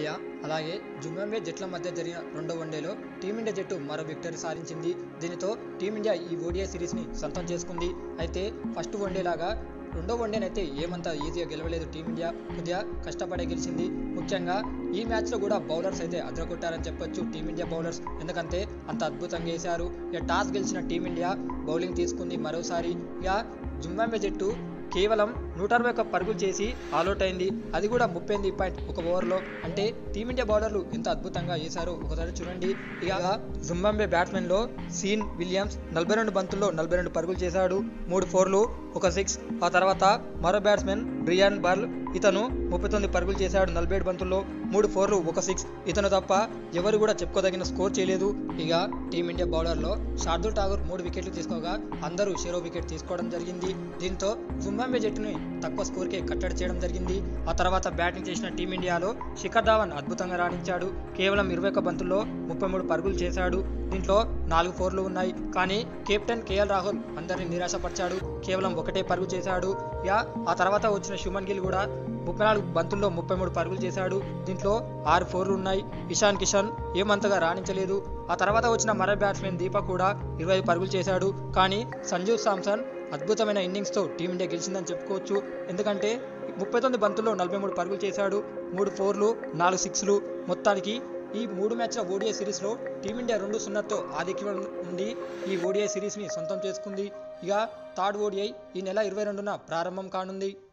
team India అలాగే Zimbabwe జట్ల మధ్య జరిగిన రెండో వన్డేలో టీమిండియా జట్టు మరో విక్టరీ సాధించింది దీనితో టీమిండియా ఈ ఓడిఐ సిరీస్ని సొంతం చేసుకుంది అయితే ఫస్ట్ వన్డే లాగా రెండో వన్డేనైతే ఏమంత ఈజీగా గెలవలేదు టీమిండియా కొద్దిగా కష్టపడే గెలిచింది ముఖ్యంగా ఈ మ్యాచ్లో కూడా బౌలర్స్ అయితే అదరగొట్టారని చెప్పొచ్చు టీమిండియా బౌలర్స్ ఎందుకంటే అంత అద్భుతంగా వేశారు ఇక టాస్ గెలిచిన టీమిండియా బౌలింగ్ తీసుకుంది మరోసారి ఇక జింబాబ్వే జట్టు కేవలం నూట అరవై ఒక్క పరుగులు చేసి ఆల్అౌట్ అయింది అది కూడా ముప్పై ఎనిమిది పాయింట్ ఒక ఓవర్లో అంటే టీమిండియా బౌలర్లు ఎంత అద్భుతంగా వేశారో ఒకసారి చూడండి ఇక జింబాబ్వే బ్యాట్స్మెన్లో సీన్ విలియమ్స్ నలభై రెండు బంతుల్లో నలభై రెండు పరుగులు చేశాడు మూడు ఫోర్లు ఒక సిక్స్ ఆ తర్వాత మరో బ్యాట్స్మెన్ బ్రియాన్ బర్ల్ ఇతను ముప్పై తొమ్మిది పరుగులు చేశాడు నలభై ఏడు బంతుల్లో మూడు ఫోర్లు ఒక సిక్స్ ఇతను తప్ప ఎవరు కూడా చెప్పుకోదగిన స్కోర్ చేయలేదు ఇక టీమిండియా బౌలర్లో శార్దుల్ ఠాగూర్ మూడు వికెట్లు తీసుకోగా అందరూ షెరో వికెట్ తీసుకోవడం జరిగింది దీంతో జింబాబ్వే జట్టుని తక్కువ స్కోర్కే కట్టడి చేయడం జరిగింది ఆ తర్వాత బ్యాటింగ్ చేసిన టీమిండియాలో శిఖర్ ధావన్ అద్భుతంగా రాణించాడు కేవలం ఇరవై ఒక్క బంతుల్లో ముప్పై మూడు పరుగులు చేశాడు దీంట్లో నాలుగు ఫోర్లు ఉన్నాయి కానీ కెప్టెన్ కేఎల్ రాహుల్ అందరినీ నిరాశపరిచాడు కేవలం ఒకటే పరుగు చేశాడు ఇక ఆ తర్వాత వచ్చిన శుమన్ గిల్ కూడా ముప్పై నాలుగు బంతుల్లో ముప్పై మూడు పరుగులు చేశాడు దీంట్లో ఆరు ఫోర్లు ఉన్నాయి ఇషాన్ కిషన్ ఏమంతగా రాణించలేదు ఆ తర్వాత వచ్చిన మరో బ్యాట్స్మెన్ దీపక్ కూడా ఇరవై ఐదు పరుగులు చేశాడు కానీ సంజు సామ్సన్ అద్భుతమైన ఇన్నింగ్స్తో టీమిండియా గెలిచిందని చెప్పుకోవచ్చు ఎందుకంటే ముప్పై తొమ్మిది బంతుల్లో నలభై మూడు పరుగులు చేశాడు మూడు ఫోర్లు నాలుగు సిక్స్లు మొత్తానికి ఈ మూడు మ్యాచ్ల ఓడిఐ సిరీస్లో టీమిండియా రెండు సున్నాతో ఆధిక్యం ఉండి ఈ ఓడిఐ సిరీస్ని సొంతం చేసుకుంది ఇక థర్డ్ ఓడిఐ ఈ నెల ఇరవై రెండున ప్రారంభం కానుంది